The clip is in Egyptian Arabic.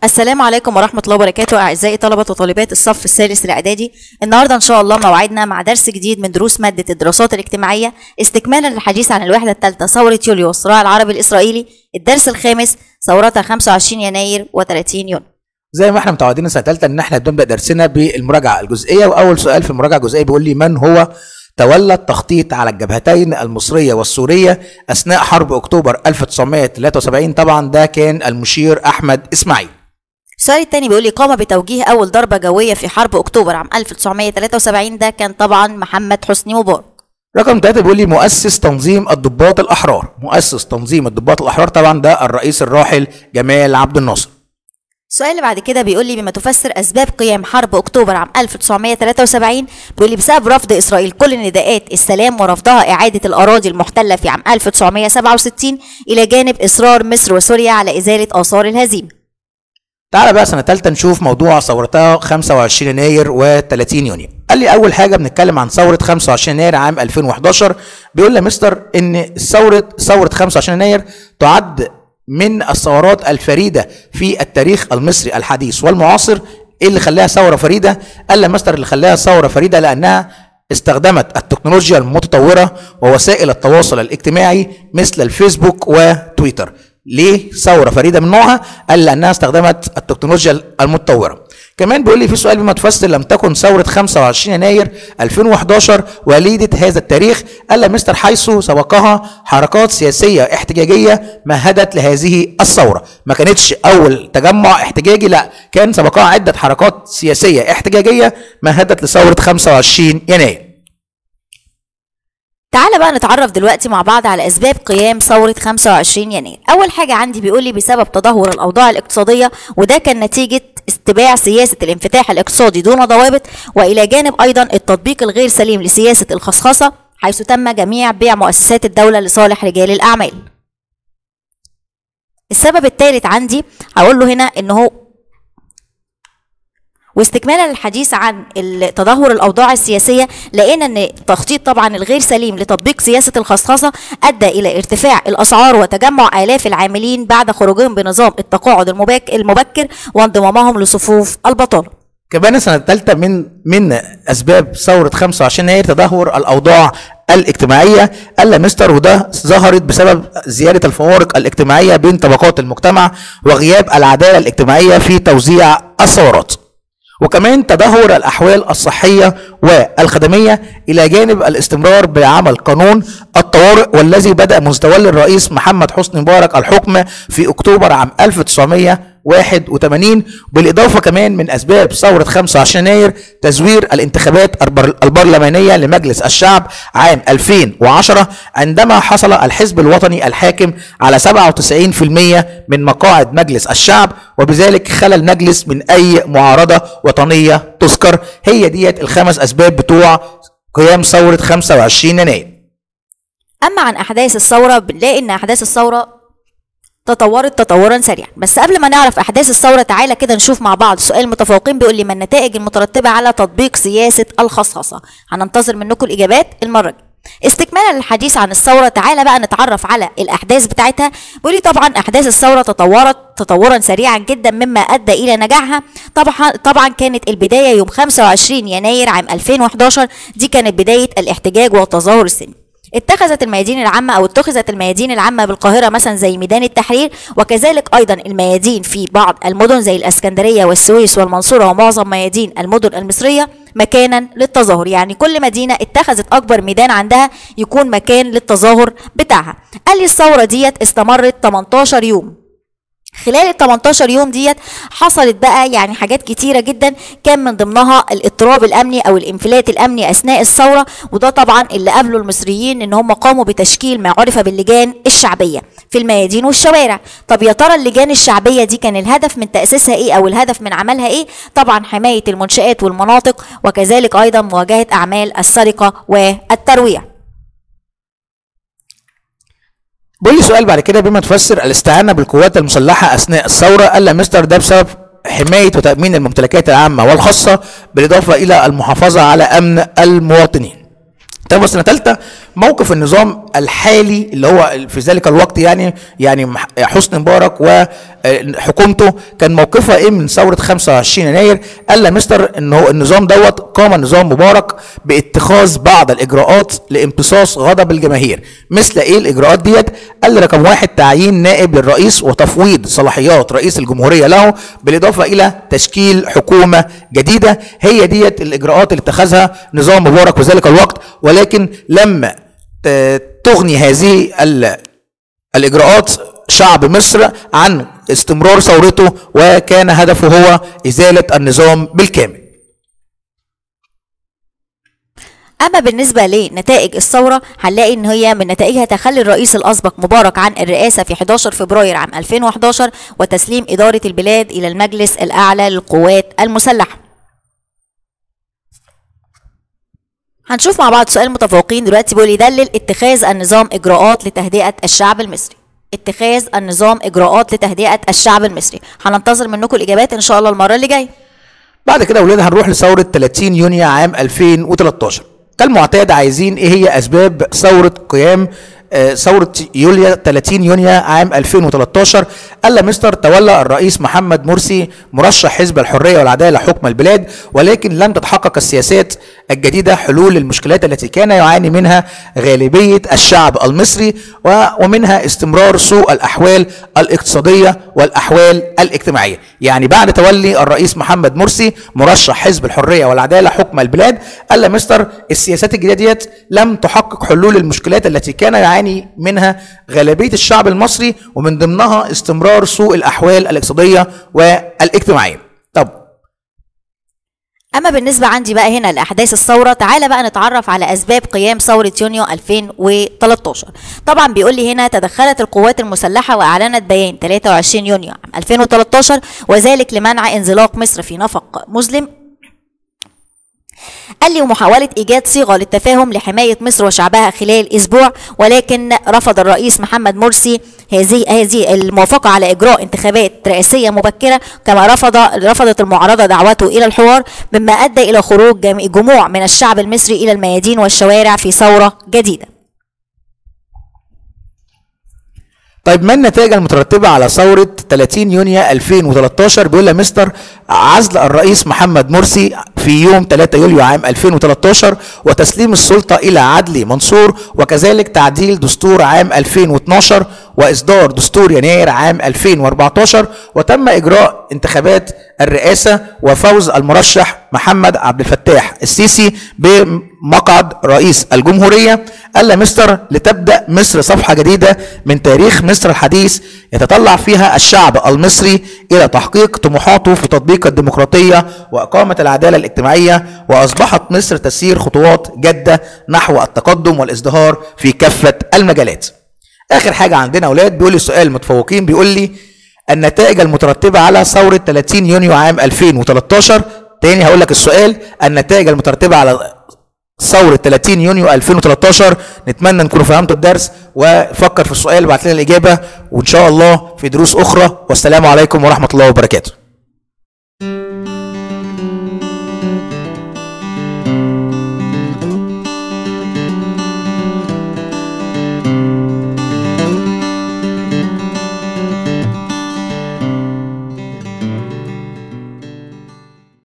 السلام عليكم ورحمة الله وبركاته أعزائي طلبة وطالبات الصف الثالث الإعدادي النهاردة إن شاء الله موعدنا مع درس جديد من دروس مادة الدراسات الاجتماعية استكمالا للحديث عن الوحدة الثالثة ثورة يوليو والصراع العربي الإسرائيلي الدرس الخامس ثورتها 25 يناير و30 يونيو زي ما احنا متعودين السنه ثالثه ان احنا بنبدا درسنا بالمراجعه الجزئيه واول سؤال في المراجعه الجزئيه بيقول لي من هو تولى التخطيط على الجبهتين المصريه والسوريه اثناء حرب اكتوبر 1973 طبعا ده كان المشير احمد اسماعيل السؤال الثاني بيقول لي قام بتوجيه أول ضربة جوية في حرب أكتوبر عام 1973 ده كان طبعا محمد حسني مبارك رقم ثلاثة بيقول لي مؤسس تنظيم الضباط الأحرار مؤسس تنظيم الضباط الأحرار طبعا ده الرئيس الراحل جمال عبد الناصر السؤال اللي بعد كده بيقول لي بما تفسر اسباب قيام حرب اكتوبر عام 1973 بيقول لي بسبب رفض اسرائيل كل نداءات السلام ورفضها اعاده الاراضي المحتله في عام 1967 الى جانب اصرار مصر وسوريا على ازاله اثار الهزيمه تعالى بقى سنة تالتة نشوف موضوع ثورتها 25 يناير و30 يونيو قال لي أول حاجة بنتكلم عن ثورة 25 يناير عام 2011 بيقول لي يا مستر إن ثورة ثورة 25 يناير تعد من الثورات الفريدة في التاريخ المصري الحديث والمعاصر إيه اللي خلاها ثورة فريدة؟ قال لي يا مستر اللي خلاها ثورة فريدة لأنها استخدمت التكنولوجيا المتطورة ووسائل التواصل الاجتماعي مثل الفيسبوك وتويتر ليه ثورة فريدة من نوعها؟ قال لأنها استخدمت التكنولوجيا المتطورة. كمان بيقول لي في سؤال بما تفسر لم تكن ثورة 25 يناير 2011 وليدة هذا التاريخ؟ قال يا مستر حيث سبقها حركات سياسية احتجاجية مهدت لهذه الثورة. ما كانتش أول تجمع احتجاجي لا كان سبقها عدة حركات سياسية احتجاجية مهدت لثورة 25 يناير. تعالى بقى نتعرف دلوقتي مع بعض على اسباب قيام ثوره 25 يناير اول حاجه عندي بيقول لي بسبب تدهور الاوضاع الاقتصاديه وده كان نتيجه اتباع سياسه الانفتاح الاقتصادي دون ضوابط والى جانب ايضا التطبيق الغير سليم لسياسه الخصخصه حيث تم جميع بيع مؤسسات الدوله لصالح رجال الاعمال السبب الثالث عندي هقول له هنا ان هو واستكمالا للحديث عن تدهور الاوضاع السياسيه لقينا ان التخطيط طبعا الغير سليم لتطبيق سياسه الخصخصه ادى الى ارتفاع الاسعار وتجمع الاف العاملين بعد خروجهم بنظام التقاعد المبك- المبكر وانضمامهم لصفوف البطاله كمان السنة الثالثة من من أسباب ثورة 25 يناير تدهور الأوضاع الاجتماعية قال يا مستر وده ظهرت بسبب زيادة الفوارق الاجتماعية بين طبقات المجتمع وغياب العدالة الاجتماعية في توزيع الثورات وكمان تدهور الأحوال الصحية والخدمية إلى جانب الاستمرار بعمل قانون الطوارئ والذي بدأ منذ تولي الرئيس محمد حسني مبارك الحكم في أكتوبر عام 1981 بالإضافة كمان من أسباب ثورة 25 يناير تزوير الانتخابات البر- البرلمانية لمجلس الشعب عام 2010 عندما حصل الحزب الوطني الحاكم على 97% من مقاعد مجلس الشعب وبذلك خلى المجلس من أي معارضة وطنية تذكر هي ديت الخمس أسباب بتوع قيام ثورة 25 يناير اما عن احداث الثوره بنلاقي ان احداث الثوره تطورت تطورا سريعا بس قبل ما نعرف احداث الثوره تعالى كده نشوف مع بعض سؤال متفوقين بيقول لي ما النتائج المترتبه على تطبيق سياسه الخصخصه هننتظر منكم الاجابات المره الجايه استكمالا للحديث عن الثوره تعالى بقى نتعرف على الاحداث بتاعتها بيقول لي طبعا احداث الثوره تطورت تطورا سريعا جدا مما ادى الى نجاحها طبعا طبعا كانت البدايه يوم 25 يناير عام 2011 دي كانت بدايه الاحتجاج والتظاهر السلمي اتخذت الميادين العامة أو اتخذت الميادين العامة بالقاهرة مثلا زي ميدان التحرير وكذلك أيضا الميادين في بعض المدن زي الأسكندرية والسويس والمنصورة ومعظم ميادين المدن المصرية مكانا للتظاهر يعني كل مدينة اتخذت أكبر ميدان عندها يكون مكان للتظاهر بتاعها قال لي الثورة ديت استمرت 18 يوم خلال ال 18 يوم ديت حصلت بقى يعني حاجات كتيرة جدا كان من ضمنها الاضطراب الأمني أو الانفلات الأمني أثناء الثورة وده طبعا اللي قابله المصريين إن هم قاموا بتشكيل ما عرف باللجان الشعبية في الميادين والشوارع طب يا ترى اللجان الشعبية دي كان الهدف من تأسيسها إيه أو الهدف من عملها إيه طبعا حماية المنشآت والمناطق وكذلك أيضا مواجهة أعمال السرقة والترويع بيقول لي سؤال بعد كده بما تفسر الاستعانة بالقوات المسلحة أثناء الثورة قال يا مستر ده بسبب حماية وتأمين الممتلكات العامة والخاصة بالإضافة إلى المحافظة على أمن المواطنين طب سنة ثالثة موقف النظام الحالي اللي هو في ذلك الوقت يعني يعني مح- حسني مبارك وحكومته كان موقفها ايه من ثوره 25 يناير قال لي مستر ان هو النظام دوت قام النظام مبارك باتخاذ بعض الاجراءات لامتصاص غضب الجماهير مثل ايه الاجراءات ديت قال لي رقم واحد تعيين نائب للرئيس وتفويض صلاحيات رئيس الجمهوريه له بالاضافه الى تشكيل حكومه جديده هي ديت الاجراءات اللي اتخذها نظام مبارك في ذلك الوقت ولكن لما ت- تغني هذه ال- الاجراءات شعب مصر عن استمرار ثورته وكان هدفه هو ازاله النظام بالكامل اما بالنسبه لنتائج الثوره هنلاقي ان هي من نتائجها تخلي الرئيس الاسبق مبارك عن الرئاسه في 11 فبراير عام 2011 وتسليم اداره البلاد الى المجلس الاعلى للقوات المسلحه هنشوف مع بعض سؤال متفوقين دلوقتي بيقول يدلل اتخاذ النظام اجراءات لتهدئه الشعب المصري اتخاذ النظام اجراءات لتهدئه الشعب المصري هننتظر منكم الاجابات ان شاء الله المره اللي جايه بعد كده يا اولاد هنروح لثوره 30 يونيو عام 2013 كالمعتاد عايزين ايه هي اسباب ثوره قيام آه، ثورة يوليو 30 يونيو عام 2013 قال مستر تولى الرئيس محمد مرسي مرشح حزب الحرية والعدالة حكم البلاد ولكن لم تتحقق السياسات الجديدة حلول للمشكلات التي كان يعاني منها غالبية الشعب المصري و- ومنها استمرار سوء الأحوال الاقتصادية والأحوال الاجتماعية يعني بعد تولي الرئيس محمد مرسي مرشح حزب الحرية والعدالة حكم البلاد قال مستر السياسات الجديدة ديت لم تحقق حلول المشكلات التي كان يعاني منها غالبية الشعب المصري ومن ضمنها استمرار سوء الأحوال الاقتصادية والاجتماعية طب اما بالنسبه عندي بقى هنا لاحداث الثوره تعالى بقى نتعرف على اسباب قيام ثوره يونيو 2013 طبعا بيقول لي هنا تدخلت القوات المسلحه واعلنت بيان 23 يونيو عام 2013 وذلك لمنع انزلاق مصر في نفق مظلم قال لي ومحاولة إيجاد صيغة للتفاهم لحماية مصر وشعبها خلال أسبوع ولكن رفض الرئيس محمد مرسي هذه هذه الموافقة على إجراء انتخابات رئاسية مبكرة كما رفض رفضت المعارضة دعوته إلى الحوار مما أدى إلى خروج جم- جموع من الشعب المصري إلى الميادين والشوارع في ثورة جديدة طيب ما النتائج المترتبة على ثورة 30 يونيو 2013 بيقول لي مستر عزل الرئيس محمد مرسي في يوم 3 يوليو عام 2013 وتسليم السلطة إلى عدلي منصور وكذلك تعديل دستور عام 2012 وإصدار دستور يناير عام 2014 وتم إجراء انتخابات الرئاسة وفوز المرشح محمد عبد الفتاح السيسي بمقعد رئيس الجمهورية قال لي مستر لتبدأ مصر صفحة جديدة من تاريخ مصر الحديث يتطلع فيها الشعب المصري إلى تحقيق طموحاته في تطبيق الديمقراطية وإقامة العدالة الاجتماعية وأصبحت مصر تسير خطوات جادة نحو التقدم والازدهار في كافة المجالات آخر حاجة عندنا أولاد بيقول لي سؤال متفوقين بيقول لي النتائج المترتبة على ثورة 30 يونيو عام 2013 تاني هقول لك السؤال النتائج المترتبة على ثورة 30 يونيو 2013 نتمنى نكونوا فهمتوا الدرس وفكر في السؤال وبعت لنا الإجابة وإن شاء الله في دروس أخرى والسلام عليكم ورحمة الله وبركاته